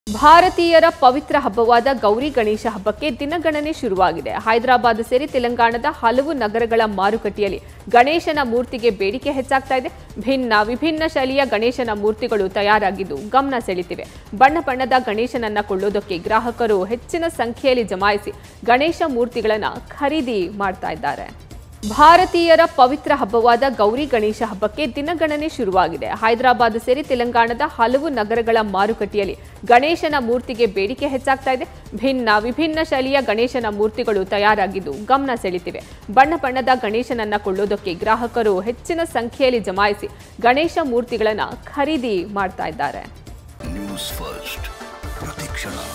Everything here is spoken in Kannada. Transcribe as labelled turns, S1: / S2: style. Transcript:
S1: ಭಾರತೀಯರ ಪವಿತ್ರ ಹಬ್ಬವಾದ ಗೌರಿ ಗಣೇಶ ಹಬ್ಬಕ್ಕೆ ದಿನಗಣನೆ ಶುರುವಾಗಿದೆ ಹೈದರಾಬಾದ್ ಸೇರಿ ತೆಲಂಗಾಣದ ಹಲವು ನಗರಗಳ ಮಾರುಕಟ್ಟೆಯಲ್ಲಿ ಗಣೇಶನ ಮೂರ್ತಿಗೆ ಬೇಡಿಕೆ ಹೆಚ್ಚಾಗ್ತಾ ಇದೆ ಭಿನ್ನ ವಿಭಿನ್ನ ಶೈಲಿಯ ಗಣೇಶನ ಮೂರ್ತಿಗಳು ತಯಾರಾಗಿದ್ದು ಗಮನ ಸೆಳೀತಿವೆ ಬಣ್ಣ ಬಣ್ಣದ ಗಣೇಶನನ್ನ ಕೊಳ್ಳೋದಕ್ಕೆ ಗ್ರಾಹಕರು ಹೆಚ್ಚಿನ ಸಂಖ್ಯೆಯಲ್ಲಿ ಜಮಾಯಿಸಿ ಗಣೇಶ ಮೂರ್ತಿಗಳನ್ನ ಖರೀದಿ ಮಾಡ್ತಾ ಇದ್ದಾರೆ ಭಾರತೀಯರ ಪವಿತ್ರ ಹಬ್ಬವಾದ ಗೌರಿ ಗಣೇಶ ಹಬ್ಬಕ್ಕೆ ದಿನಗಣನೆ ಶುರುವಾಗಿದೆ ಹೈದರಾಬಾದ್ ಸೇರಿ ತೆಲಂಗಾಣದ ಹಲವು ನಗರಗಳ ಮಾರುಕಟ್ಟೆಯಲ್ಲಿ ಗಣೇಶನ ಮೂರ್ತಿಗೆ ಬೇಡಿಕೆ ಹೆಚ್ಚಾಗ್ತಾ ಇದೆ ಭಿನ್ನ ವಿಭಿನ್ನ ಶೈಲಿಯ ಗಣೇಶನ ಮೂರ್ತಿಗಳು ತಯಾರಾಗಿದ್ದು ಗಮನ ಸೆಳೀತಿವೆ ಬಣ್ಣ ಬಣ್ಣದ ಗಣೇಶನನ್ನ ಕೊಳ್ಳೋದಕ್ಕೆ ಗ್ರಾಹಕರು ಹೆಚ್ಚಿನ ಸಂಖ್ಯೆಯಲ್ಲಿ ಜಮಾಯಿಸಿ ಗಣೇಶ ಮೂರ್ತಿಗಳನ್ನ ಖರೀದಿ ಮಾಡ್ತಾ ಇದ್ದಾರೆ
S2: ನ್ಯೂಸ್ ಫಸ್ಟ್ ಪ್ರತಿಕ್ಷಣ